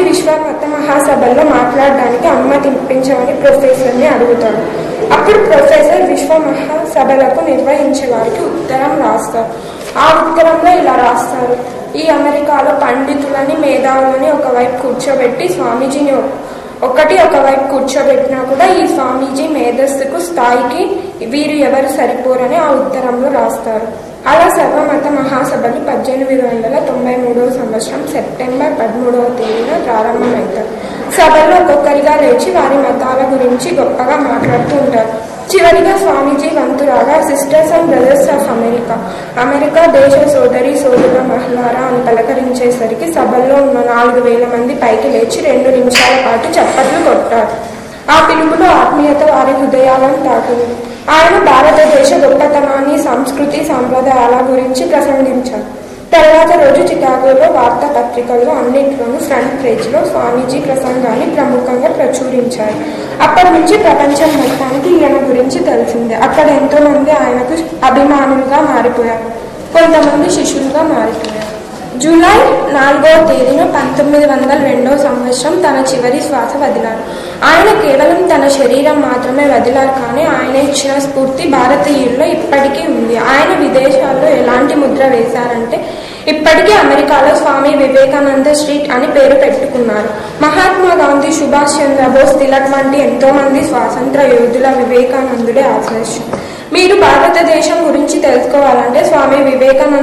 విశ్వమత మహాసభల్లో మాట్లాడడానికి అనుమతించమని ప్రొఫెసర్ని అడుగుతాడు అప్పుడు ప్రొఫెసర్ విశ్వ మహాసభలకు నిర్వహించే వారికి ఉత్తరం రాస్తారు ఆ ఉత్తరంలో ఇలా రాస్తారు ఈ అమెరికాలో పండితులని మేధావులని ఒకవైపు కూర్చోబెట్టి స్వామీజీని ఒ- ఒకటి ఒకవైపు కూర్చోబెట్టినా కూడా ఈ స్వామీజీ మేధస్సుకు స్థాయికి వీరు ఎవరు సరిపోరని ఆ ఉత్తరంలో రాస్తారు అలా సర్వమత మహాసభలు పద్దెనిమిది వందల తొంభై మూడవ సంవత్సరం సెప్టెంబర్ పదమూడవ తేదీన ప్రారంభమవుతాయి సభల్లో ఒక్కొక్కరిగా లేచి వారి మతాల గురించి గొప్పగా మాట్లాడుతూ ఉంటారు చివరిగా స్వామీజీ వంతురాగా sisters and brothers of America America దేశ సోదరి సోదర మహిళారా అని పలకరించేసరికి సభల్లో ఉన్న నాలుగు వేల మంది పైకి లేచి రెండు నిమిషాల పాటు చప్పట్లు కొట్టారు ఆ పిలుపులో ఆత్మీయత వారి హృదయాలను తాకింది ఆయన భారతదేశ గొప్పతనాన్ని సంస్కృతి సాంప్రదాయాల గురించి ప్రసంగించారు తర్వాత రోజు చికాగోలో వార్తాపత్రికల్లో అన్నింటిలోనూ ఫ్రంట్ పేజ్లో స్వామీజీ ప్రసంగాన్ని ప్రముఖంగా ప్రచురించారు అప్పటి నుంచి ప్రపంచం మొత్తానికి ఈయన గురించి తెలిసిందే అక్కడ ఎంతో మంది ఆయనకు అభిమానులుగా మారిపోయారు కొంతమంది శిష్యులుగా మారిపోయారు జూలై నాలుగవ తేదీన పంతొమ్మిది వందల రెండవ సంవత్సరం తన చివరి శ్వాస వదిలారు ఆయన కేవలం తన శరీరం మాత్రమే వదిలారు కానీ ఆయన ఇచ్చిన స్ఫూర్తి భారతీయుల్లో ఇప్పటికీ ఉంది ఆయన విదేశాల్లో ఎలాంటి ముద్ర వేశారంటే ఇప్పటికీ అమెరికాలో స్వామి వివేకానంద స్ట్రీట్ అని పేరు పెట్టుకున్నారు మహాత్మా గాంధీ సుభాష్ చంద్రబోస్ తిలక్ వంటి ఎంతో మంది స్వాతంత్ర యోధుల వివేకానందుడే ఆదర్శం మీరు భారతదేశం గురించి తెలుసుకోవాలంటే స్వామి వివేకానంద